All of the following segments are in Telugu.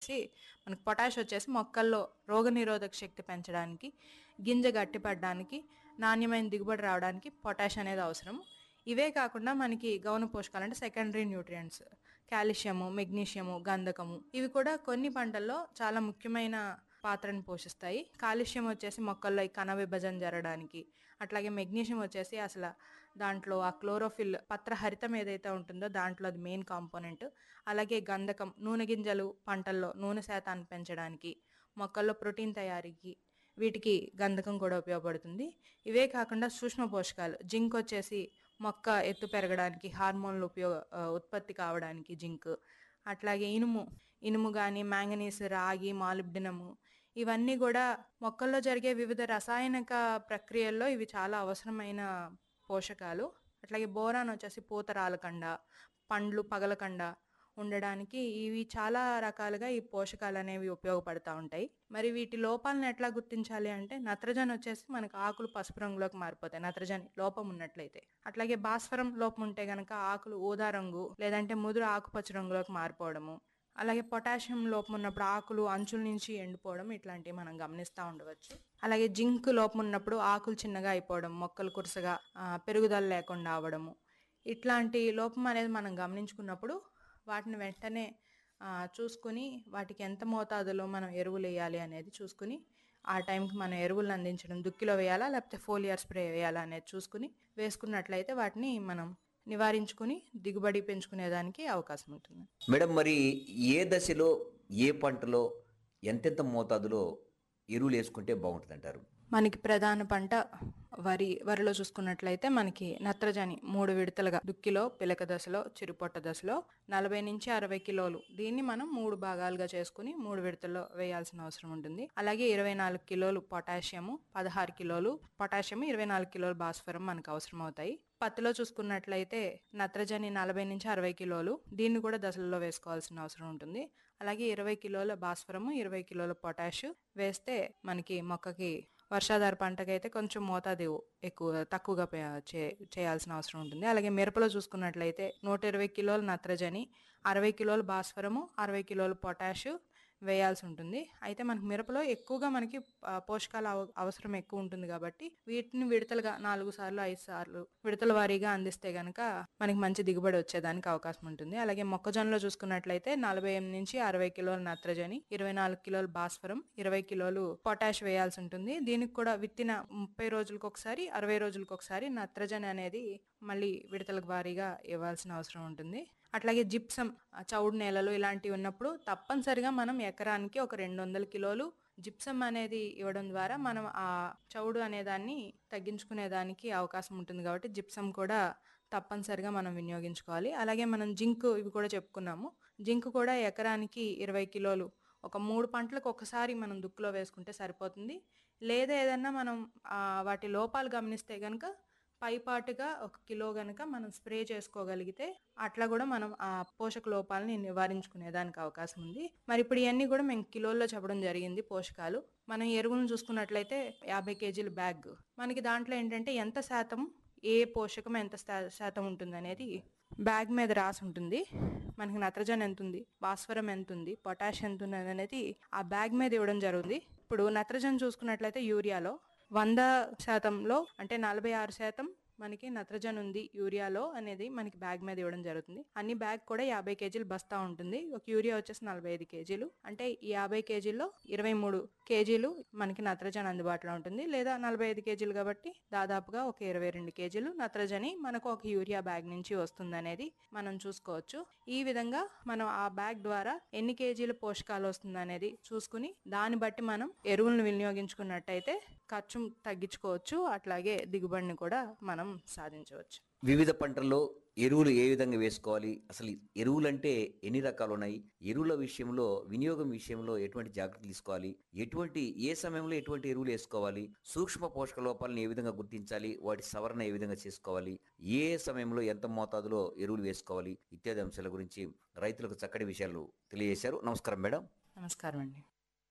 వచ్చేసి మనకి పొటాష్ వచ్చేసి మొక్కల్లో రోగనిరోధక శక్తి పెంచడానికి గింజ గట్టిపడడానికి నాణ్యమైన దిగుబడి రావడానికి పొటాష్ అనేది అవసరం ఇవే కాకుండా మనకి గౌన పోషకాలు అంటే సెకండరీ న్యూట్రియంట్స్ కాల్షియము మెగ్నీషియము గంధకము ఇవి కూడా కొన్ని పంటల్లో చాలా ముఖ్యమైన పాత్రను పోషిస్తాయి కాలుష్యం వచ్చేసి మొక్కల్లో ఈ కణ విభజన జరగడానికి అట్లాగే మెగ్నీషియం వచ్చేసి అసలు దాంట్లో ఆ క్లోరోఫిల్ పత్రహరితం ఏదైతే ఉంటుందో దాంట్లో అది మెయిన్ కాంపోనెంట్ అలాగే గంధకం నూనె గింజలు పంటల్లో నూనె శాతాన్ని పెంచడానికి మొక్కల్లో ప్రోటీన్ తయారీకి వీటికి గంధకం కూడా ఉపయోగపడుతుంది ఇవే కాకుండా సూక్ష్మ పోషకాలు జింక్ వచ్చేసి మొక్క ఎత్తు పెరగడానికి హార్మోన్లు ఉపయోగ ఆ, ఉత్పత్తి కావడానికి జింక్ అట్లాగే ఇనుము ఇనుము కానీ మ్యాంగనీస్ రాగి మాలిబ్డినము ఇవన్నీ కూడా మొక్కల్లో జరిగే వివిధ రసాయనిక ప్రక్రియల్లో ఇవి చాలా అవసరమైన పోషకాలు అట్లాగే బోరాన్ వచ్చేసి పూత రాలకండ పండ్లు పగలకండ ఉండడానికి ఇవి చాలా రకాలుగా ఈ పోషకాలు అనేవి ఉపయోగపడతా ఉంటాయి మరి వీటి లోపాలను ఎట్లా గుర్తించాలి అంటే నత్రజని వచ్చేసి మనకు ఆకులు పసుపు రంగులోకి మారిపోతాయి నత్రజని లోపం ఉన్నట్లయితే అట్లాగే భాస్వరం లోపం ఉంటే గనక ఆకులు ఊదా రంగు లేదంటే ముదురు ఆకుపచ్చ రంగులోకి మారిపోవడము అలాగే పొటాషియం లోపం ఉన్నప్పుడు ఆకులు అంచుల నుంచి ఎండిపోవడం ఇట్లాంటివి మనం గమనిస్తూ ఉండవచ్చు అలాగే జింక్ లోపం ఉన్నప్పుడు ఆకులు చిన్నగా అయిపోవడం మొక్కలు కురుసగా ఆ, పెరుగుదల లేకుండా అవడము ఇట్లాంటి లోపం అనేది మనం గమనించుకున్నప్పుడు వాటిని వెంటనే ఆ, చూసుకుని వాటికి ఎంత మోతాదులో మనం ఎరువులు వేయాలి అనేది చూసుకుని ఆ టైంకి మనం ఎరువులను అందించడం దుక్కిలో వేయాలా లేకపోతే ఫోలియర్ స్ప్రే వేయాలా అనేది చూసుకుని వేసుకున్నట్లయితే వాటిని మనం నివారించుకుని దిగుబడి పెంచుకునేదానికి అవకాశం ఉంటుంది మేడం మరి ఏ దశలో ఏ పంటలో ఎంతెంత మోతాదులో ఎరువులు వేసుకుంటే బాగుంటుంది అంటారు మనకి ప్రధాన పంట వరి వరిలో చూసుకున్నట్లయితే మనకి నత్రజని మూడు విడతలుగా దుక్కిలో పిలక దశలో చిరుపొట్ట దశలో నలభై నుంచి అరవై కిలోలు దీన్ని మనం మూడు భాగాలుగా చేసుకుని మూడు విడతల్లో వేయాల్సిన అవసరం ఉంటుంది అలాగే ఇరవై నాలుగు కిలోలు పొటాషియము పదహారు కిలోలు పొటాషియం ఇరవై నాలుగు కిలోలు భాస్వరం మనకు అవసరం అవుతాయి పత్తిలో చూసుకున్నట్లయితే నత్రజని నలభై నుంచి అరవై కిలోలు దీన్ని కూడా దశలలో వేసుకోవాల్సిన అవసరం ఉంటుంది అలాగే ఇరవై కిలోల భాస్వరము ఇరవై కిలోల పొటాష్ వేస్తే మనకి మొక్కకి వర్షాధార పంటకైతే కొంచెం మోతాదు ఎక్కువ తక్కువగా పే- చే- చేయాల్సిన అవసరం ఉంటుంది అలాగే మిరపలో చూసుకున్నట్లయితే నూట ఇరవై కిలోల నత్రజని అరవై కిలోల భాస్వరము అరవై కిలోల పొటాష్ వేయాల్సి ఉంటుంది అయితే మనకి మిరపలో ఎక్కువగా మనకి ఆ, పోషకాల అవ- అవసరం ఎక్కువ ఉంటుంది కాబట్టి వీటిని విడతలుగా నాలుగు సార్లు ఐదు సార్లు విడతల వారీగా అందిస్తే గనక మనకి మంచి దిగుబడి వచ్చేదానికి అవకాశం ఉంటుంది అలాగే మొక్కజొన్నలో చూసుకున్నట్లయితే నలభై ఎనిమిది నుంచి అరవై కిలోల నత్రజని ఇరవై నాలుగు కిలోల భాస్వరం ఇరవై కిలోలు పొటాష్ వేయాల్సి ఉంటుంది దీనికి కూడా విత్తిన ముప్పై రోజులకు ఒకసారి అరవై రోజులకు ఒకసారి నత్రజని అనేది మళ్ళీ విడతల వారీగా ఇవ్వాల్సిన అవసరం ఉంటుంది అట్లాగే జిప్సం ఆ చౌడు నేలలు ఇలాంటివి ఉన్నప్పుడు తప్పనిసరిగా మనం ఎకరానికి ఒక రెండు వందల కిలోలు జిప్సం అనేది ఇవ్వడం ద్వారా మనం ఆ చౌడు అనేదాన్ని తగ్గించుకునేదానికి అవకాశం ఉంటుంది కాబట్టి జిప్సం కూడా తప్పనిసరిగా మనం వినియోగించుకోవాలి అలాగే మనం జింక్ ఇవి కూడా చెప్పుకున్నాము జింక్ కూడా ఎకరానికి ఇరవై కిలోలు ఒక మూడు పంటలకు ఒకసారి మనం దుక్కులో వేసుకుంటే సరిపోతుంది లేదా ఏదన్నా మనం ఆ, వాటి లోపాలు గమనిస్తే కనుక పైపాటుగా ఒక కిలో గనక మనం స్ప్రే చేసుకోగలిగితే అట్లా కూడా మనం ఆ పోషక లోపాలని నివారించుకునేదానికి అవకాశం ఉంది మరి ఇప్పుడు ఇవన్నీ కూడా మేము కిలోల్లో చెప్పడం జరిగింది పోషకాలు మనం ఎరువులను చూసుకున్నట్లయితే యాభై కేజీల బ్యాగ్ మనకి దాంట్లో ఏంటంటే ఎంత శాతం ఏ పోషకం ఎంత శా- శాతం ఉంటుంది అనేది బ్యాగ్ మీద రాసి ఉంటుంది మనకి నత్రజని ఎంత ఉంది భాస్వరం ఎంత ఉంది పొటాష్ ఎంత ఉంది అనేది ఆ బ్యాగ్ మీద ఇవ్వడం జరుగుతుంది ఇప్పుడు నత్రజని చూసుకున్నట్లయితే యూరియాలో వంద శాతంలో అంటే నలభై ఆరు శాతం మనకి నత్రజని ఉంది యూరియాలో అనేది మనకి బ్యాగ్ మీద ఇవ్వడం జరుగుతుంది అన్ని బ్యాగ్ కూడా యాభై కేజీలు బస్తా ఉంటుంది ఒక యూరియా వచ్చేసి నలభై ఐదు కేజీలు అంటే ఈ యాభై కేజీల్లో ఇరవై మూడు కేజీలు మనకి నత్రజని అందుబాటులో ఉంటుంది లేదా నలభై ఐదు కేజీలు కాబట్టి దాదాపుగా ఒక ఇరవై రెండు కేజీలు నత్రజని మనకు ఒక యూరియా బ్యాగ్ నుంచి వస్తుంది అనేది మనం చూసుకోవచ్చు ఈ విధంగా మనం ఆ బ్యాగ్ ద్వారా ఎన్ని కేజీల పోషకాలు వస్తుంది అనేది చూసుకుని దాన్ని బట్టి మనం ఎరువులను వినియోగించుకున్నట్టయితే ఖర్చు తగ్గించుకోవచ్చు అట్లాగే దిగుబడిని కూడా మనం సాధించవచ్చు వివిధ పంటల్లో ఎరువులు ఏ విధంగా వేసుకోవాలి అసలు ఎరువులు అంటే ఎన్ని రకాలు ఉన్నాయి ఎరువుల విషయంలో వినియోగం విషయంలో ఎటువంటి జాగ్రత్తలు తీసుకోవాలి ఎటువంటి ఏ సమయంలో ఎటువంటి ఎరువులు వేసుకోవాలి సూక్ష్మ పోషక లోపాలను ఏ విధంగా గుర్తించాలి వాటి సవరణ ఏ విధంగా చేసుకోవాలి ఏ సమయంలో ఎంత మోతాదులో ఎరువులు వేసుకోవాలి ఇత్యాది అంశాల గురించి రైతులకు చక్కటి విషయాలు తెలియజేశారు నమస్కారం మేడం నమస్కారం అండి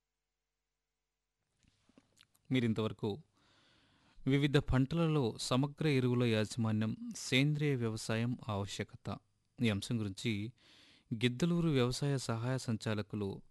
మీరు ఇంతవరకు వివిధ పంటలలో సమగ్ర ఎరువుల యాజమాన్యం సేంద్రియ వ్యవసాయం ఆవశ్యకత ఈ అంశం గురించి గిద్దలూరు వ్యవసాయ సహాయ సంచాలకులు